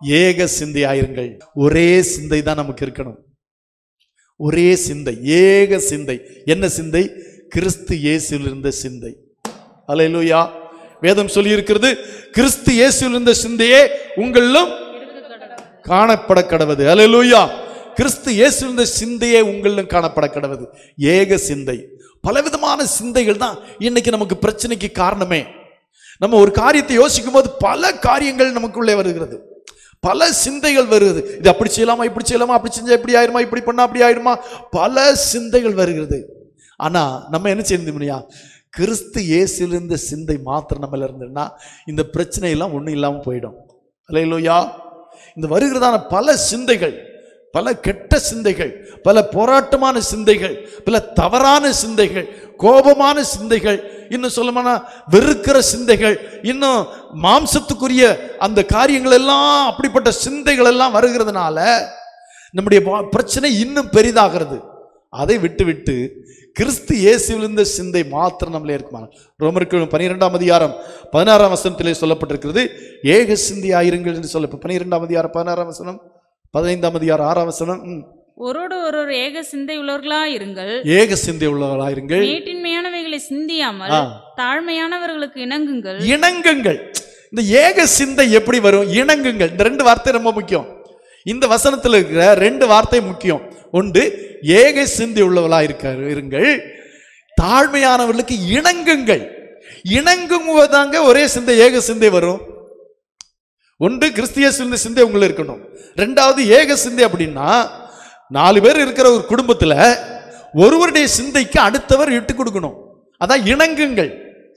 ஏக சிந்தையாயிருங்கள் ஒரே சிந்தை தான் நமக்கு இருக்கணும் ஒரே சிந்தை ஏக சிந்தை என்ன சிந்தை கிறிஸ்து இயேசுவில் இருந்த சிந்தை அல்லேலூயா வேதம் சொல்லி இருக்கிறது கிறிஸ்து இயேசுவில் இருந்த சிந்தையே உங்களிலும் காணப்பட கடவது அல்லேலூயா கிறிஸ்து இயேசுவில் இருந்த சிந்தையே உங்களிலும் காணப்பட கடவது ஏக சிந்தை பலவிதமான சிந்தைகள் தான் இன்னைக்கு நமக்கு பிரச்சனைக்கு காரணமே நம்ம ஒரு காரியத்தை யோசிக்கும் போது பல காரியங்கள் நமக்குள்ளே வருகிறது பல சிந்தைகள் வருகிறது இது அப்படி செய்யலாமா இப்படி செய்யலாமா அப்படி செஞ்சா இப்படி ஆயிருமா இப்படி பண்ணா அப்படி ஆயிருமா பல சிந்தைகள் வருகிறது ஆனா நம்ம என்ன செய்ய முடியா கிறிஸ்து இயேசுல இருந்த சிந்தை மாத்திரம் நம்மள இருந்ததுன்னா இந்த பிரச்சனை எல்லாம் ஒண்ணும் இல்லாம போயிடும் அல்லையிலோயா இந்த வருகிறதான பல சிந்தைகள் பல கெட்ட சிந்தைகள் பல போராட்டமான சிந்தைகள் பல தவறான சிந்தைகள் கோபமான சிந்தைகள் இன்னும் சொல்லமானா வெறுக்கிற சிந்தைகள் இன்னும் மாம்சத்துக்குரிய அந்த காரியங்கள் எல்லாம் அப்படிப்பட்ட சிந்தைகள் எல்லாம் வருகிறதுனால நம்முடைய பா- பிரச்சனை இன்னும் பெரிதாகிறது அதை விட்டு விட்டு கிறிஸ்து இயேசுவில் இருந்த சிந்தை மாத்திரம் நம்மளே இருக்குமா ரோமருக்கு பனிரெண்டாம் அதிகாரம் பதினாறாம் வசனத்திலே சொல்லப்பட்டிருக்கிறது ஏக சிந்தி ஆயிருங்கள் என்று சொல்ல பனிரெண்டாம் அதிகாரம் பதினாறாம் வசனம் பதினைந்தாம் அதிகாரம் ஆறாம் வசனம் ம். ஒரோடு ஒருவர் ஏக சிந்தை உள்ளவர்களா இருங்கள் ஏக சிந்தை உள்ளவர்களாயிருங்கள் மேட்டின்மையானவைகளை சிந்தியாமல் ஆ. தாழ்மையானவர்களுக்கு இணங்குங்கள் இணங்குங்கள் இந்த ஏக சிந்தை எப்படி வரும் இணங்குங்கள் இந்த ரெண்டு வார்த்தை ரொம்ப முக்கியம் இந்த வசனத்தில் இருக்கிற ரெண்டு வார்த்தை முக்கியம் ஒன்று ஏக சிந்தை உள்ளவளா இருக்க இருங்கள் தாழ்மையானவர்களுக்கு இணங்குங்கள் இணங்கும் போதாங்க ஒரே சிந்தை ஏக சிந்தை வரும் ஒன்று கிறிஸ்திய சிந்தை சிந்தை உங்களை இருக்கணும் ரெண்டாவது ஏக சிந்தை அப்படின்னா நாலு பேர் இருக்கிற ஒரு குடும்பத்துல ஒருவருடைய சிந்தைக்கு அடுத்தவர் விட்டு கொடுக்கணும் அதான் இணங்குங்கள்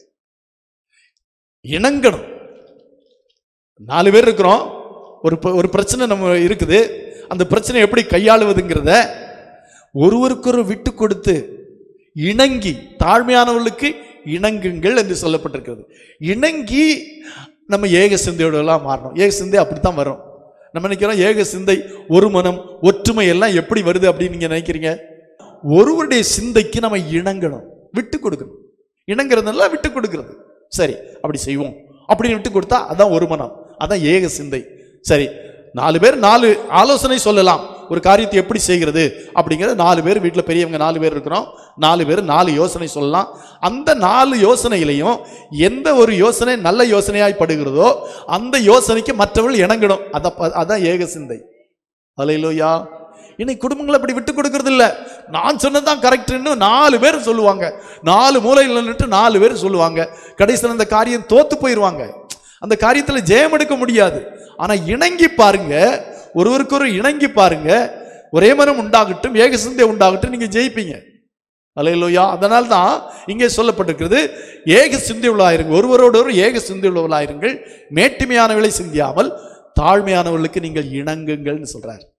இணங்கணும் நாலு பேர் இருக்கிறோம் ஒரு ப- ஒரு பிரச்சனை நம்ம இருக்குது அந்த பிரச்சனை எப்படி கையாளுவதுங்கிறத ஒருவருக்கொரு விட்டு கொடுத்து இணங்கி தாழ்மையானவர்களுக்கு இணங்குங்கள் என்று சொல்லப்பட்டிருக்கிறது இணங்கி நம்ம ஏக சிந்தையோடலாம் மாறணும் ஏக சிந்தை அப்படித்தான் வரும் நம்ம நினைக்கிறோம் ஏக சிந்தை ஒரு மனம் ஒற்றுமை எல்லாம் எப்படி வருது அப்படின்னு நீங்க நினைக்கிறீங்க ஒருவருடைய சிந்தைக்கு நம்ம இணங்கணும் விட்டு கொடுக்கணும் இணங்குறதுனால விட்டு கொடுக்கிறது சரி அப்படி செய்வோம் அப்படின்னு விட்டு கொடுத்தா அதான் ஒரு மனம் அதான் ஏக சிந்தை சரி நாலு பேர் நாலு ஆலோசனை சொல்லலாம் ஒரு காரியத்தை எப்படி செய்கிறது அப்படிங்கிறது நாலு பேர் வீட்டில் பெரியவங்க நாலு பேர் இருக்கிறோம் நாலு பேர் நாலு யோசனை சொல்லலாம் அந்த நாலு யோசனையிலையும் எந்த ஒரு யோசனை நல்ல யோசனையாய் படுகிறதோ அந்த யோசனைக்கு மற்றவர்கள் இணங்கணும் அத அதான் ஏக சிந்தை அலையிலோயா இன்னைக்கு குடும்பங்களை அப்படி விட்டு கொடுக்கறது இல்ல நான் சொன்னதுதான் கரெக்ட்னு நாலு பேர் சொல்லுவாங்க நாலு மூலையில் நின்னுட்டு நாலு பேர் சொல்லுவாங்க கடைசியில் அந்த காரியம் தோத்து போயிடுவாங்க அந்த காரியத்துல ஜெயம் எடுக்க முடியாது ஆனா இணங்கி பாருங்க ஒருவருக்கொரு இணங்கி பாருங்க ஒரே மனம் உண்டாகட்டும் ஏக சிந்தை உண்டாகட்டும் நீங்க ஜெயிப்பீங்க அலையிலோயா அதனால தான் இங்கே சொல்லப்பட்டிருக்கிறது ஏக சிந்தை உள்ளாயிருங்கள் ஒருவரோடு ஒரு ஏக சிந்தை உள்ளவர்களாயிருங்கள் மேட்டுமையானவர்களை சிந்தியாமல் தாழ்மையானவர்களுக்கு நீங்கள் இணங்குங்கள்னு சொல்றார்